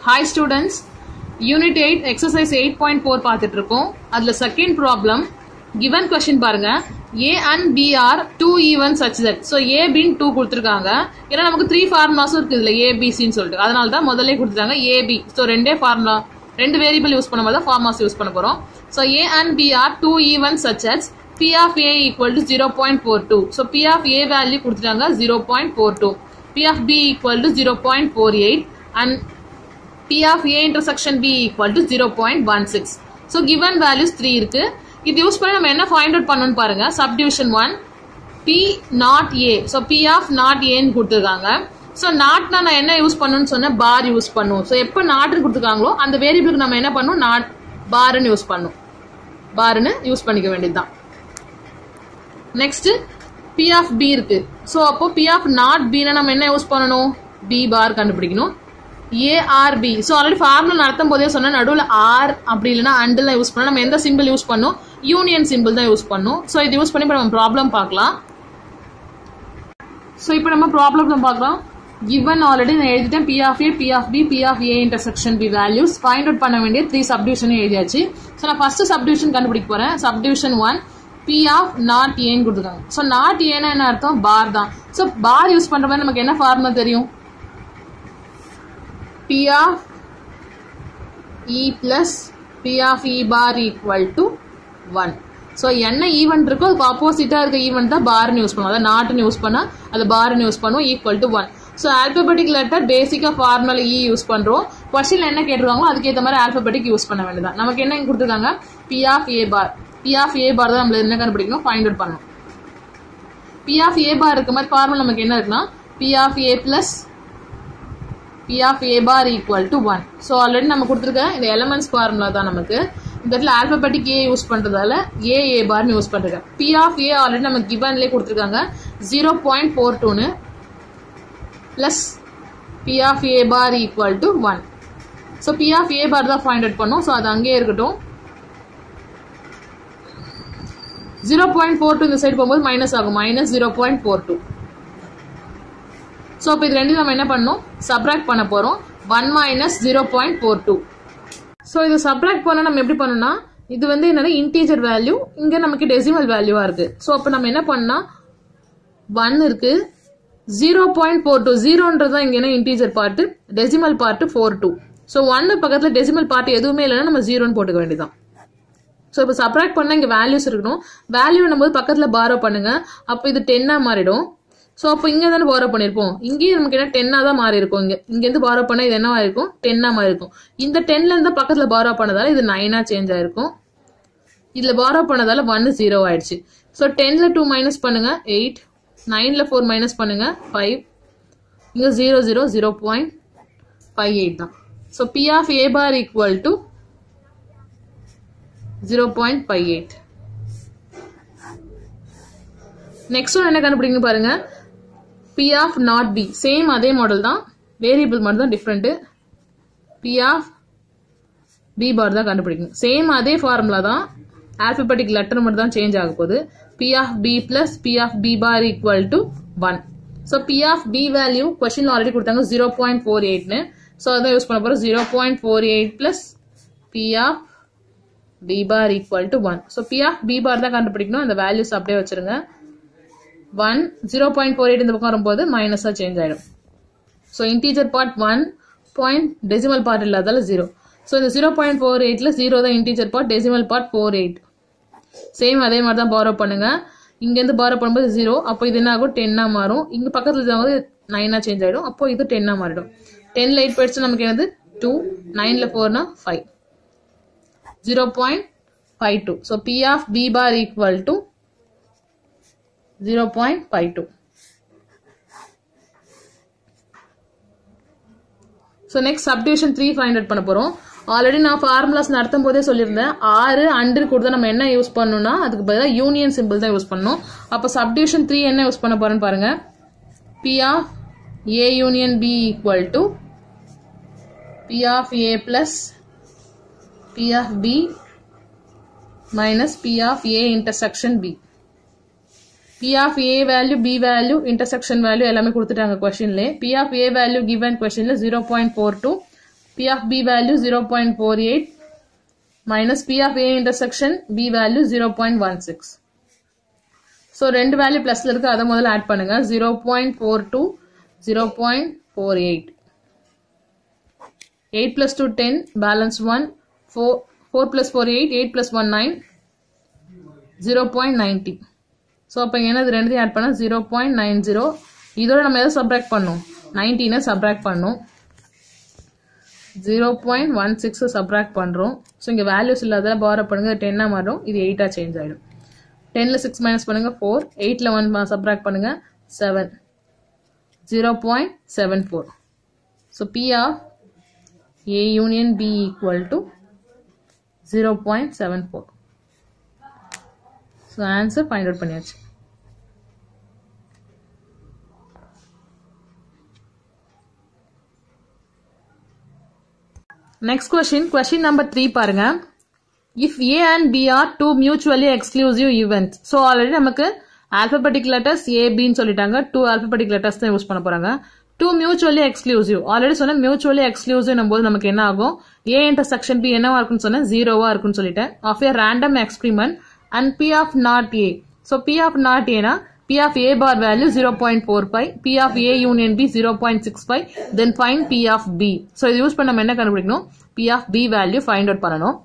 Hi students unit eight exercise eight point four பார்த்துட்டு இருக்கோம் அதுல செகண்ட் ப்ராப்ளம் கிவன் கொஸ்டின் பாருங்க A and B are two even such that so A பின் two கொடுத்துருக்காங்க ஏன்னா நமக்கு த்ரீ ஃபார்முலாஸும் இருக்கு இதுல ஏபிசின்னு சொல்லிட்டு அதனால தான் முதல்ல கொடுத்துருக்காங்க ஏபி ஸோ ரெண்டே ஃபார்முலா ரெண்டு வேரியபிள் யூஸ் பண்ணும்போது தான் ஃபார்முலாஸ் யூஸ் பண்ண போறோம் so A and B are two even such that P of A equal to zero point four two so P of A value கொடுத்துட்டாங்க zero point four two P of B equal to zero point four eight and P of A intersection B equal to 0.16. So given values 3 இருக்கு இது use பண்ணி நம்ம என்ன find out பண்ணணும்னு பாருங்க subdivision one P not A so P of not A ன்னு கொடுத்துருக்காங்க so நாட்னா நான் என்ன யூஸ் பண்ணணும்னு சொன்னேன் பார் யூஸ் பண்ணும் ஸோ எப்போ நாட்டுன்னு கொடுத்துருக்காங்களோ அந்த வேரியபிளுக்கு நம்ம என்ன பண்ணும் நாட் பார்னு யூஸ் பண்ணும் பார்னு யூஸ் பண்ணிக்க வேண்டியதுதான் நெக்ஸ்ட் P of B இருக்கு ஸோ அப்போ P of not B னா நம்ம என்ன யூஸ் பண்ணணும் B பார் கண்டுபிடிக்கணும் ஏஆர்பி ஸோ ஆல்ரெடி ஃபார்முலா நடத்தும் போதே சொன்ன நடுவில் ஆர் அப்படி இல்லைன்னா அண்டில் யூஸ் பண்ணோம் நம்ம எந்த சிம்பிள் யூஸ் பண்ணோம் யூனியன் சிம்பிள் தான் யூஸ் பண்ணும் ஸோ இது யூஸ் பண்ணி இப்போ நம்ம ப்ராப்ளம் பார்க்கலாம் ஸோ இப்போ நம்ம ப்ராப்ளம் பார்க்கலாம் given ஆல்ரெடி நான் எழுதிட்டேன் P of A P of B P of A intersection B values find out பண்ண வேண்டிய த்ரீ சப்டிவிஷன் எழுதியாச்சு ஸோ நான் ஃபர்ஸ்ட் சப்டிவிஷன் கண்டுபிடிக்க போறேன் subdivision one P of not ஏன்னு கொடுத்துருக்காங்க ஸோ நாட் ஏன்னா என்ன அர்த்தம் பார் தான் ஸோ பார் யூஸ் பண்ற மாதிரி நமக்கு என்ன ஃபார்முலா தெரியும் P of E plus P of E bar equal to 1. So என்ன ஈவெண்ட் இருக்கோ அதுக்கு ஆப்போசிட்டாக இருக்க ஈவெண்ட் தான் பார்னு யூஸ் பண்ணுவோம் அதாவது நாட்டுன்னு யூஸ் பண்ணால் அது பார்னு யூஸ் பண்ணுவோம் equal to one so alphabetic letter பேசிக்காக ஃபார்முலா இ யூஸ் பண்ணுறோம் கொஸ்டின் என்ன கேட்டிருக்காங்களோ அதுக்கேற்ற மாதிரி ஆல்பபெட்டிக் யூஸ் பண்ண வேண்டியதான் நமக்கு என்ன இங்க கொடுத்துருக்காங்க P of A bar P of A bar தான் நம்மள என்ன கண்டுபிடிக்கணும் ஃபைண்ட் அவுட் பண்ணணும் பி ஆஃப் ஏ பார் இருக்க மாதிரி ஃபார்முலா நமக்கு என்ன இருக்குன்னா P of A plus P of A bar equal to 1. So already நம்ம கொடுத்துருக்க இந்த எலமெண்ட்ஸ் ஃபார்முலா தான் நமக்கு இந்த இடத்துல ஆல்பபெட்டிக் ஏ யூஸ் பண்ணுறதால ஏ ஏ பார்னு யூஸ் பண்ணுறேன் பி ஆஃப் ஏ ஆல்ரெடி நம்ம கிவன்லேயே கொடுத்துருக்காங்க ஜீரோ பாயிண்ட் ஃபோர் டூன்னு plus B of A bar equal to one so P of A bar தான் ஃபைண்ட் அவுட் பண்ணோம் ஸோ அது அங்கேயே இருக்கட்டும் ஜீரோ பாயிண்ட் ஃபோர் டூ இந்த சைடு போகும்போது மைனஸ் ஆகும் minus zero point four two so இப்போ இது ரெண்டு நம்ம என்ன பண்ணணும் சப்ராக்ட் பண்ண போகிறோம் one minus zero point four two so இது சப்ராக்ட் பண்ண நம்ம எப்படி பண்ணணும்னா இது வந்து என்னன்னா இன்டீஜர் வேல்யூ இங்கே நமக்கு டெசிமல் வேல்யூவாக இருக்குது ஸோ அப்போ நம்ம என்ன பண்ணா ஒன் இருக்கு ஜீரோ பாயிண்ட் ஃபோர் டூ ஜீரோன்றது தான் இங்கே என்ன integer part decimal part four two so ஒன்னு பக்கத்தில் டெசிமல் பார்ட் எதுவுமே இல்லைன்னா நம்ம ஜீரோன்னு போட்டுக்க வேண்டியதான் ஸோ இப்போ சப்ராக்ட் பண்ணால் இங்கே வேல்யூஸ் இருக்கணும் வேல்யூ போது பக்கத்தில் பாரோ பண்ணுங்க அப்போ இது டென்னாக மாறிடும் ஸோ அப்போ இங்கே தானே பாரோ பண்ணியிருப்போம் இங்கேயும் நமக்கு என்ன டென்னாக தான் மாறி இருக்கும் இங்கே இங்கேருந்து பாரோ பண்ணால் இது என்னவா இருக்கும் டென்னாக மாறி இருக்கும் இந்த டென்லேருந்து பக்கத்தில் பாரோ பண்ணதால இது நைனாக சேஞ்ச் ஆயிருக்கும் இதில் பாரோ பண்ணதால ஒன்று ஜீரோ ஆயிடுச்சு ஸோ டென்னில் டூ மைனஸ் பண்ணுங்க எயிட் நைனில் ஃபோர் மைனஸ் பண்ணுங்க ஃபைவ் இங்கே zero zero zero point five eight தான் so P of A bar equal to zero point five eight next one என்ன கண்டுபிடிக்கணும் பாருங்க P of not B same அதே மாடல் தான் வேரியபிள் மட்டும் தான் different P of B bar தான் கண்டுபிடிக்கணும் சேம் அதே ஃபார்முலா தான் ஆல்பபெட்டிக் லெட்டர் மட்டும் தான் சேஞ்ச் ஆக போகுது P of B plus P of B bar equal to one so P of B value question already கொடுத்தாங்க ஜீரோ பாயிண்ட் ஃபோர் எயிட்னு ஸோ அதான் யூஸ் பண்ண போகிறோம் zero point four eight plus P of B bar equal to one so P of B bar தான் கண்டுபிடிக்கணும் அந்த values அப்படியே வச்சிருங்க one zero point four eight இந்த பக்கம் வரும்போது மைனஸாக சேஞ்ச் ஆகிடும் so integer part one point decimal part இல்லாதால ஜீரோ ஸோ இந்த ஜீரோ பாயிண்ட் ஃபோர் எயிட்டில் ஜீரோ தான் integer part decimal part four eight same அதே மாதிரி தான் பாரோ பண்ணுங்க இங்கேருந்து பாரோ பண்ணும்போது ஜீரோ அப்போ இது என்ன ஆகும் டென்னாக மாறும் இங்கே பக்கத்தில் இருக்கும்போது நைனாக சேஞ்ச் ஆகிடும் அப்போ இது டென்னாக மாறிடும் டென்ல எயிட் போயிடுச்சு நமக்கு என்னது டூ நைனில் ஃபோர்னா five zero point five two so P of B bar equal to 0.52. So next subdivision three find out பண்ண போகிறோம் ஆல்ரெடி நான் ஃபார்முலாஸ் நடத்தும் போதே சொல்லியிருந்தேன் ஆறு அண்டு கொடுத்தா நம்ம என்ன யூஸ் பண்ணணும்னா அதுக்கு பதிலாக யூனியன் சிம்பிள் தான் யூஸ் பண்ணணும் அப்போ சப்டிவிஷன் த்ரீ என்ன யூஸ் பண்ண போறேன்னு பாருங்க P of A union B equal to P of A plus P of B minus P of A intersection B P of A value, B value, intersection value எல்லாமே கொடுத்துட்டாங்க கொஸ்டின்ல P of A value given கொஸ்டின்ல zero point four two P of B value 0.48 minus P of A intersection B value 0.16. So ரெண்டு value ப்ளஸ்ல இருக்கு அதை முதல்ல add பண்ணுங்க zero point four two zero point four eight eight plus two ten balance one four four plus four eight eight plus one nine zero point ninety so அப்போ இங்கே என்னது ரெண்டுத்தையும் ஆட் பண்ணால் ஜீரோ பாயிண்ட் நைன் ஜீரோ இதோட நம்ம எதை subtract பண்ணோம் நைன்டீனை சப்ராக்ட் பண்ணோம் ஜீரோ பாயிண்ட் ஒன் சிக்ஸை சப்ராக்ட் பண்ணுறோம் ஸோ இங்கே வேல்யூஸ் இல்லாததில் பார பண்ணுங்க டென்னாக மாறும் இது எயிட்டாக சேஞ்ச் ஆகிடும் டென்னில் சிக்ஸ் மைனஸ் பண்ணுங்க ஃபோர் எயிட்டில் ஒன் சப்ராக்ட் பண்ணுங்க seven zero point seven four so P of A union B equal to zero point seven four so answer find out பண்ணியாச்சு next question question number three பாருங்க if A and B are two mutually exclusive events so already நமக்கு alphabetic letters A பின்னு சொல்லிட்டாங்க two alphabetic letters தான் use பண்ண போறாங்க two mutually exclusive already சொன்ன mutually exclusive போது நமக்கு என்ன ஆகும் ஏ இன்டர்செக்ஷன் பி என்னவா இருக்குன்னு சொன்னேன் ஜீரோவா இருக்குன்னு சொல்லிட்டேன் of A random experiment and P of not A so P of not ஏனா P of A bar value 0.45, P of A union B 0.65, then find P of B. So இது use பண்ண நம்ம என்ன கண்டுபிடிக்கணும் P of B value find out பண்ணணும்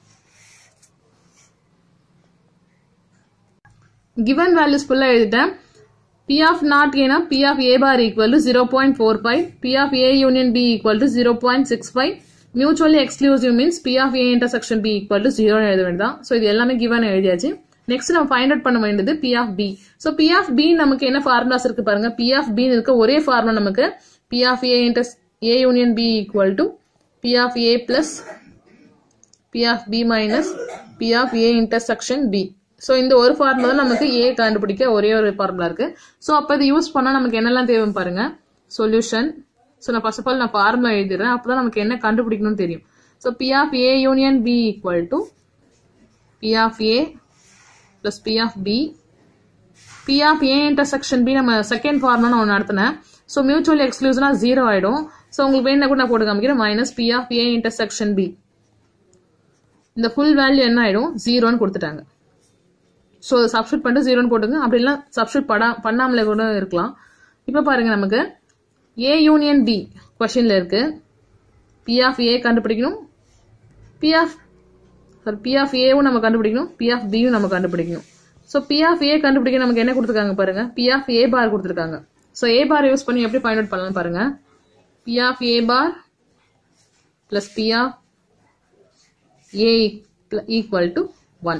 given values ஃபுல்லா எழுதிட்டேன் P of not A னா P of A bar equal to 0.45, P of A union B equal to 0.65, mutually exclusive means P of A intersection B equal to 0 எழுத வேண்டியதான் so இது எல்லாமே given எழுதியாச்சு next நம்ம find out பண்ண வேண்டியது P of B so P of B நமக்கு என்ன ஃபார்முலாஸ் இருக்கு பாருங்க பி ஆஃப் பி இருக்க ஒரே ஃபார்முலா நமக்கு P of A inter A union B equal to P of A plus P of B minus P of A intersection B so இந்த ஒரு formula தான் நமக்கு ஏ கண்டுபிடிக்க ஒரே ஒரு ஃபார்முலா இருக்கு ஸோ அப்போ இது யூஸ் பண்ணா நமக்கு என்னெல்லாம் தேவை பாருங்க சொல்யூஷன் ஸோ நான் ஃபர்ஸ்ட் ஆஃப் ஆல் நான் ஃபார்முலா எழுதிடுறேன் அப்பதான் நமக்கு என்ன கண்டுபிடிக்கணும்னு தெரியும் so P of A union B equal to P of A plus P of B. P of A intersection B நம்ம செகண்ட் ஃபார்ம்ல நான் ஒன்று நடத்தினேன் ஸோ மியூச்சுவல் எக்ஸ்க்ளூசிவ்னா ஜீரோ ஆயிடும் ஸோ உங்களுக்கு வேணா கூட நான் போட்டு காமிக்கிறேன் minus P of A intersection B இந்த ஃபுல் வேல்யூ என்ன ஆயிடும் ஜீரோன்னு கொடுத்துட்டாங்க ஸோ சப்ஸ்டியூட் பண்ணிட்டு ஜீரோன்னு போட்டுங்க அப்படி இல்லை சப்ஸ்டியூட் பண்ணா பண்ணாமலே கூட இருக்கலாம் இப்போ பாருங்க நமக்கு ஏ யூனியன் பி கொஷின்ல இருக்கு பி ஆஃப் ஏ கண்டுபிடிக்கணும் P of sir P of ஏவும் நம்ம கண்டுபிடிக்கணும் பி ஆஃப் பியும் நம்ம கண்டுபிடிக்கணும் ஸோ பி ஆஃப் ஏ கண்டுபிடிக்க நமக்கு என்ன கொடுத்துருக்காங்க பாருங்க பி ஆஃப் ஏ பார் கொடுத்துருக்காங்க ஸோ ஏ பார் யூஸ் பண்ணி எப்படி ஃபைண்ட் அவுட் பண்ணலாம் பாருங்க P of A bar plus P of A equal to one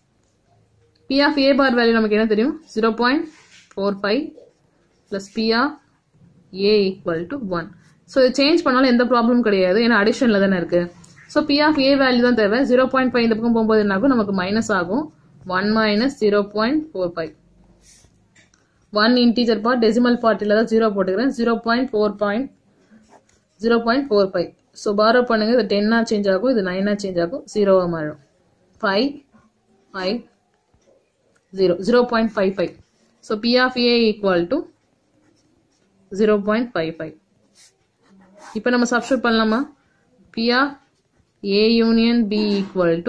P of A bar value நமக்கு என்ன தெரியும் zero point four five plus P of A equal to one so இது change பண்ணாலும் எந்த ப்ராப்ளமும் கிடையாது ஏன்னா அடிஷனில் தானே இருக்கு so P of A value தான் தேவை ஜீரோ பாயிண்ட் ஃபைவ் இந்த பக்கம் போகும்போது என்ன ஆகும் நமக்கு மைனஸ் ஆகும் one minus zero point four five one integer part decimal பார்ட்டில் தான் ஜீரோ போட்டுக்கிறேன் zero point four point zero point four five so borrow பண்ணுங்க இது டென்னா சேஞ்ச் ஆகும் இது நைனா சேஞ்ச் ஆகும் ஜீரோவாக மாறும் five five zero zero point five five so P of A equal to zero point five five இப்போ நம்ம சப்ஸ்டியூட் பண்ணலாமா P of A union B equal to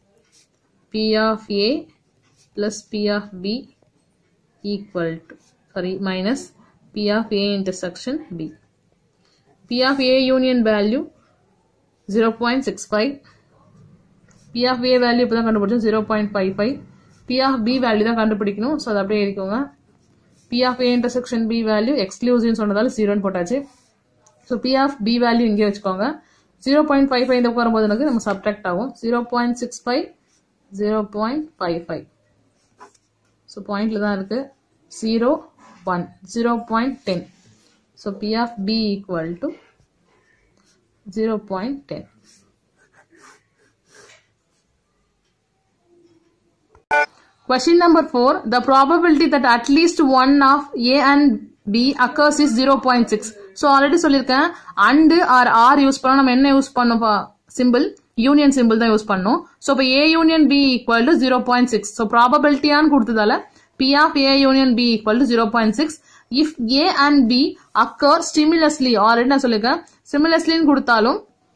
P of A plus P of B equal to sorry minus P of A intersection B. P of A union value 0.65 P of A value இப்போ தான் கண்டுபிடிச்சோம் 0.55 P of B value தான் கண்டுபிடிக்கணும் so அதை அப்படியே எழுதிக்கோங்க P of A intersection B value exclusive சொன்னதால 0 போட்டாச்சு so P of B value இங்கே வச்சுக்கோங்க ஜீரோ பாயிண்ட் ஃபைவ் ஃபைவ் இந்த வரும்போது எனக்கு நம்ம சப்ட்ராக்ட் ஆகும் zero point six five zero point five five so பாயிண்ட்ல தான் இருக்கு zero one zero point ten so P of B equal to zero point ten Question number 4. The probability that at least one of A and B occurs is 0.6. So already சொல்லியிருக்கேன் and or or use பண்ணோம் நம்ம என்ன use பண்ணோம் simple union simple தான் use பண்ணோம் so இப்போ A union B equal to zero point six so ப்ராபபிலிட்டியான்னு கொடுத்ததால P of A union B equal to zero point six if A and B occur simultaneously already நான் சொல்லியிருக்கேன் ஸ்டிமுலஸ்லின்னு கொடுத்தாலும்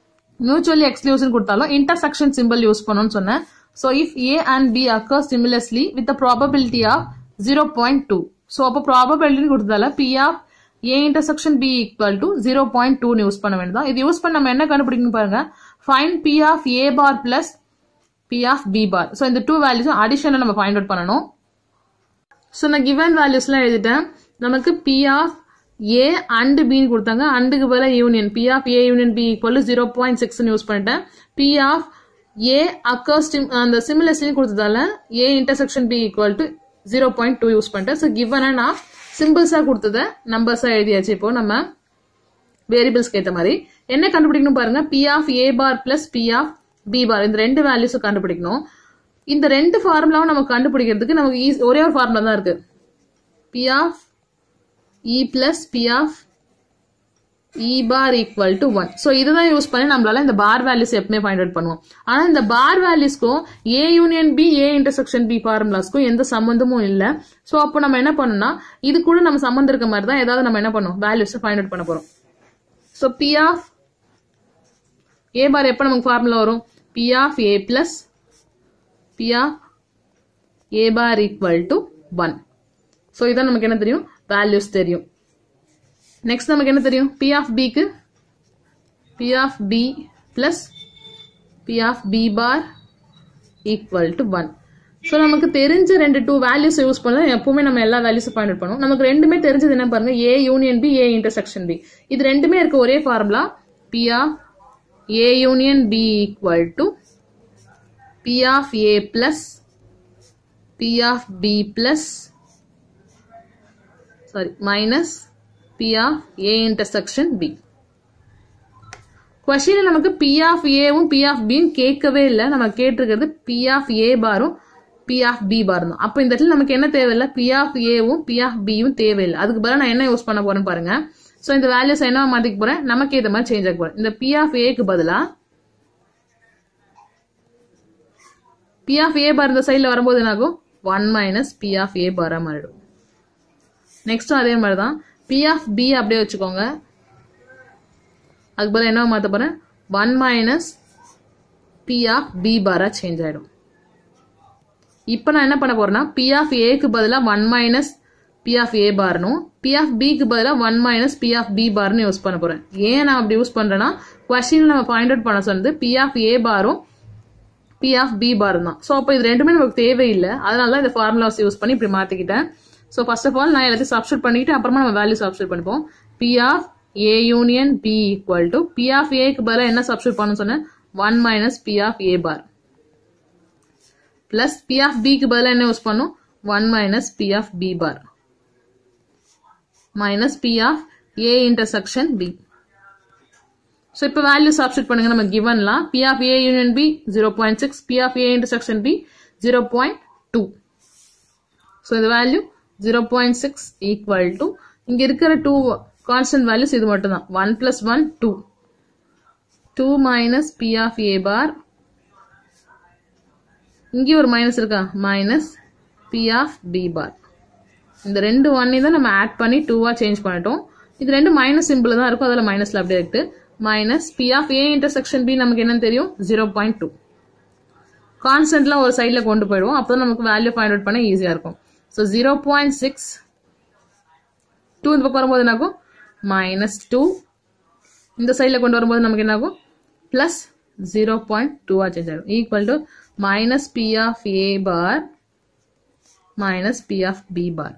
mutually exclusive கொடுத்தாலும் இன்டர்செக்ஷன் சிம்பிள் யூஸ் பண்ணணும்னு சொன்னேன் so if A and B occur சிமிலஸ்லி with probability of zero point two so அப்போ probability கொடுத்ததால P of A intersection B equal to zero point டூன்னு யூஸ் பண்ண வேண்டியதான் இது யூஸ் பண்ண நம்ம என்ன கண்டுபிடிக்கணும் பாருங்க fine P of A bar plus P of B bar so இந்த டூ வேல்யூஸும் அடிஷனை நம்ம ஃபைண்ட் அவுட் பண்ணணும் ஸோ நான் கிவன் வேல்யூஸ்லாம் எழுதிட்டேன் நமக்கு பி ஆஃப் ஏ அண்ட் பின்னு கொடுத்தாங்க அண்டுக்கு பதிலாக union P of A union B equal zero point சிக்ஸ்னு யூஸ் பண்ணிட்டேன் பி ஆஃப் ஏ அக்கர்ஸ் அந்த சிமிலர்ஸ்லையும் கொடுத்ததால A intersection B equal to zero point two use பண்ணிட்டேன் ஸோ கிவன் நான் சிம்பிள்ஸாக கொடுத்ததை நம்பர்ஸாக எழுதியாச்சு இப்போ நம்ம வேரியபிள்ஸ்க்கு ஏற்ற மாதிரி என்ன கண்டுபிடிக்கணும் பாருங்க P of A bar plus P of B bar இந்த ரெண்டு வேல்யூஸும் கண்டுபிடிக்கணும் இந்த ரெண்டு ஃபார்முலாவும் நம்ம கண்டுபிடிக்கிறதுக்கு நமக்கு ஈஸி ஒரே ஒரு ஃபார்முலா தான் இருக்கு P of E plus P of E bar equal to one so இதுதான் யூஸ் பண்ணி நம்மளால இந்த பார் வேல்யூஸ் எப்பவுமே ஃபைண்ட் அவுட் பண்ணுவோம் ஆனால் இந்த பார் வேல்யூஸ்க்கும் A union B A intersection B ஃபார்முலாஸ்க்கும் எந்த சம்மந்தமும் இல்லை ஸோ அப்போ நம்ம என்ன பண்ணணும்னா இது கூட நம்ம சம்மந்தம் இருக்க மாதிரி தான் ஏதாவது நம்ம என்ன பண்ணுவோம் வேல்யூஸ் ஃபைண்ட் அவுட் பண்ண போறோம் so P of A bar எப்போ நமக்கு ஃபார்முலா வரும் P of A plus P of A bar equal to one so இதான் நமக்கு என்ன தெரியும் வேல்யூஸ் தெரியும் நெக்ஸ்ட் நமக்கு என்ன தெரியும் பி ஆஃப் பிக்கு P of B plus P of B bar equal to one so நமக்கு தெரிஞ்ச ரெண்டு டூ வேல்யூஸ் யூஸ் பண்ண எப்பவுமே நம்ம எல்லா வேல்யூஸும் பாயிண்ட் அவுட் பண்ணுவோம் நமக்கு ரெண்டுமே தெரிஞ்சது என்ன பாருங்க A union B A intersection B இது ரெண்டுமே இருக்க ஒரே formula P of A union B equal to P of A plus P of B plus sorry minus P of A intersection B question நமக்கு பி ஆஃப் ஏவும் P of பியும் கேட்கவே இல்லை நம்ம கேட்டிருக்கிறது பி ஆஃப் ஏ பாரும் பி ஆஃப் பி பார் தான் அப்போ இந்த இடத்துல நமக்கு என்ன தேவையில்லை பி ஆஃப் ஏவும் பி ஆஃப் பியும் தேவையில்லை அதுக்கு பதிலாக நான் என்ன யூஸ் பண்ண போறேன்னு பாருங்க ஸோ இந்த வேல்யூஸ் என்ன மாத்திக்க போறேன் நமக்கு ஏற்ற மாதிரி சேஞ்ச் ஆக போறேன் இந்த பி ஆஃப் ஏக்கு பதிலாக பி ஆஃப் ஏ பார் இந்த சைடில் வரும்போது என்ன ஆகும் one minus P of A பாராக மாறிடும் நெக்ஸ்ட்டும் அதே மாதிரி தான் பி ஆஃப் பி அப்படியே வச்சுக்கோங்க அதுக்கு பதிலாக என்ன மாற்ற போகிறேன் one minus P of B பாராக சேஞ்ச் ஆகிடும் இப்போ நான் என்ன பண்ண போறேன்னா பி ஆஃப் ஏக்கு பதிலாக one minus P of A பார்னும் பி ஆஃப் பிக்கு பதிலாக one minus P of B பார்னு யூஸ் பண்ண போறேன் ஏன் நான் அப்படி யூஸ் பண்றேன்னா கொஸ்டின் நம்ம ஃபைண்ட் அவுட் பண்ண சொன்னது பி ஆஃப் ஏ பாரும் பி ஆஃப் பி பார் தான் ஸோ அப்போ இது ரெண்டுமே நமக்கு தேவையில்லை அதனால தான் இந்த ஃபார்முலாஸ் யூஸ் பண்ணி இப்படி மாற்றிக்கிட்டேன் ஸோ ஃபர்ஸ்ட் ஆஃப் ஆல் நான் எல்லாத்தையும் சப்ஸ்டியூட் பண்ணிட்டு அப்புறமா நம்ம வேல்யூ சப்ஸ்டியூட் பண்ணிப்போம் P of A union B equal to P of ஏக்கு பதிலாக என்ன சப்ஸ்டியூட் பண்ண சொன்னேன் one minus P of A bar plus P of பிக்கு பதிலாக என்ன யூஸ் பண்ணும் one minus P of B bar minus P of A intersection B so இப்போ வேல்யூ சப்ஸ்டியூட் பண்ணுங்க நம்ம கிவன்லாம் P of A union B zero point six P of A intersection B zero point two so இந்த value zero point six equal to இங்கே இருக்கிற two constant values இது மட்டும் தான் one plus one two two minus P of A bar இங்கே ஒரு minus இருக்கா minus P of B bar இந்த ரெண்டு ஒன்னையும் தான் நம்ம ஆட் பண்ணி டூவாக சேஞ்ச் பண்ணிட்டோம் இது ரெண்டு மைனஸ் சிம்பிள் தான் இருக்கும் அதில் மைனஸில் அப்படியே இருக்கு minus P of A intersection B நமக்கு என்னன்னு தெரியும் ஜீரோ பாயிண்ட் டூ கான்ஸ்டன்ட்லாம் ஒரு சைடில் கொண்டு போயிடுவோம் அப்போ தான் நமக்கு வேல்யூ ஃபைண்ட் அவுட் பண்ண ஈஸியாக இருக்கும் so zero point six two இந்த பக்கம் வரும்போது என்ன ஆகும் மைனஸ் டூ இந்த சைடில் கொண்டு வரும்போது நமக்கு என்ன ஆகும் ப்ளஸ் ஜீரோ பாயிண்ட் டூவாக சேஞ்ச் ஆகும் equal to minus P of A bar minus P of B bar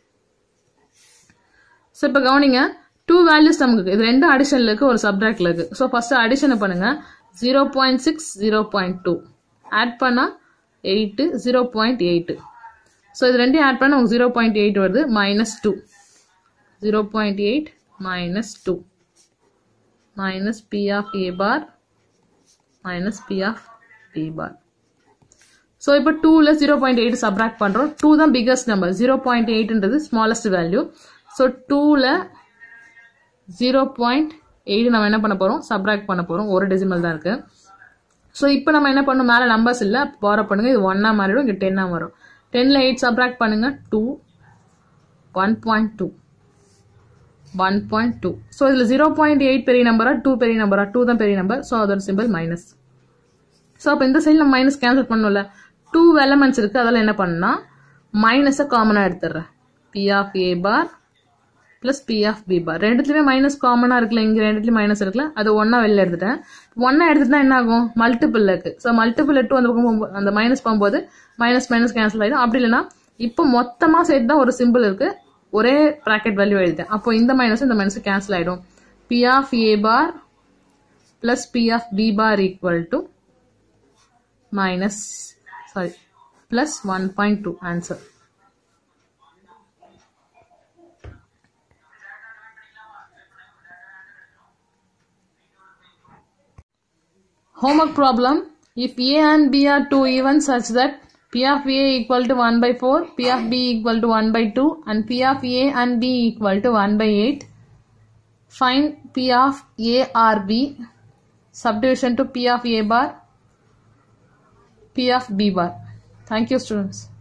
so இப்போ கவனிங்க டூ வேல்யூஸ் நமக்கு இது ரெண்டு அடிஷனில் இருக்கு ஒரு சப்ட்ராக்டில் இருக்கு ஸோ ஃபர்ஸ்ட் அடிஷனை பண்ணுங்க zero point six zero point two add பண்ணால் eight zero point eight so இது ரெண்டையும் ஆட் பண்ணால் உங்களுக்கு ஜீரோ பாயிண்ட் எயிட் வருது minus two zero point eight minus two minus P of A bar minus P of B bar so இப்போ டூவில் zero point eight subtract பண்ணுறோம் two தான் biggest number zero point எயிட்ன்றது smallest value so டூவில் zero point eight நம்ம என்ன பண்ண போகிறோம் சப்ராக்ட் பண்ண போகிறோம் ஒரு டெசிமல் தான் இருக்குது ஸோ இப்போ நம்ம என்ன பண்ணணும் மேலே நம்பர்ஸ் இல்லை பார பண்ணுங்க இது ஒன்னா மாறிடும் இங்கே டென்னாக வரும் டென்னில் எயிட் சப்ராக்ட் பண்ணுங்க two one point two one point two so இதில் ஜீரோ பாயிண்ட் எயிட் பெரிய நம்பரா டூ பெரிய நம்பரா டூ தான் பெரிய நம்பர் ஸோ அதோட சிம்பிள் மைனஸ் ஸோ அப்போ இந்த சைடில் நம்ம மைனஸ் கேன்சல் பண்ணோம்ல டூ எலமெண்ட்ஸ் இருக்குது அதெல்லாம் என்ன பண்ணா மைனஸை காமனாக எடுத்துடுறேன் B of A bar plus B of B bar ரெண்டுத்துலையுமே மைனஸ் காமனாக இருக்குல்ல இங்கே ரெண்டுத்துலையும் மைனஸ் இருக்குல்ல அது ஒன்றா வெளில எடுத்துட்டேன் ஒன்றா எடுத்துட்டா என்ன ஆகும் மல்டிபிள் இருக்கு ஸோ மல்டிபிள் எட்டு அந்த பக்கம் போகும்போது அந்த மைனஸ் போகும்போது மைனஸ் மைனஸ் கேன்சல் ஆகிடும் அப்படி இல்லைன்னா இப்போ மொத்தமாக சேர்த்து தான் ஒரு சிம்பிள் இருக்கு ஒரே ப்ராக்கெட் வேல்யூ எழுதிட்டேன் அப்போ இந்த மைனஸ் இந்த மைனஸ் கேன்சல் ஆகிடும் B of A bar plus B of B bar equal to minus sorry plus one point two answer Homework problem. If A and B are two evens such that P of A equal to 1 by 4, P of B equal to 1 by 2 and P of A and B equal to 1 by 8, find P of A or B, subdivision to P of A bar, P of B bar. Thank you students.